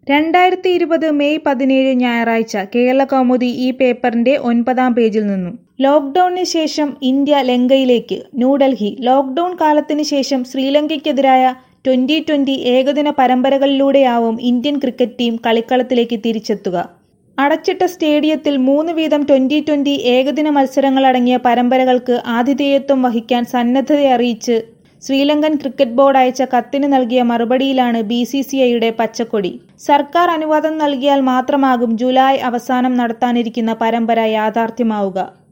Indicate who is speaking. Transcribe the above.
Speaker 1: രണ്ടായിരത്തി ഇരുപത് മെയ് പതിനേഴ് ഞായറാഴ്ച കേരളകൗമുദി ഈ പേപ്പറിന്റെ ഒൻപതാം പേജിൽ നിന്നും ലോക്ഡൌണിന് ശേഷം ഇന്ത്യ ലങ്കയിലേക്ക് ന്യൂഡൽഹി ലോക്ഡൌൺ കാലത്തിന് ശേഷം ശ്രീലങ്കയ്ക്കെതിരായ ട്വന്റി ട്വന്റി ഏകദിന പരമ്പരകളിലൂടെയാവും ഇന്ത്യൻ ക്രിക്കറ്റ് ടീം കളിക്കളത്തിലേക്ക് തിരിച്ചെത്തുക അടച്ചിട്ട സ്റ്റേഡിയത്തിൽ മൂന്ന് വീതം ട്വന്റി ട്വന്റി ഏകദിന മത്സരങ്ങളടങ്ങിയ പരമ്പരകൾക്ക് ആതിഥേയത്വം വഹിക്കാൻ സന്നദ്ധതയറിയിച്ച് ശ്രീലങ്കൻ ക്രിക്കറ്റ് ബോർഡ് അയച്ച കത്തിന് നൽകിയ മറുപടിയിലാണ് ബി സി സി ഐയുടെ പച്ചക്കൊടി സർക്കാർ അനുവാദം നൽകിയാൽ മാത്രമാകും ജൂലൈ അവസാനം നടത്താനിരിക്കുന്ന പരമ്പര യാഥാർത്ഥ്യമാവുക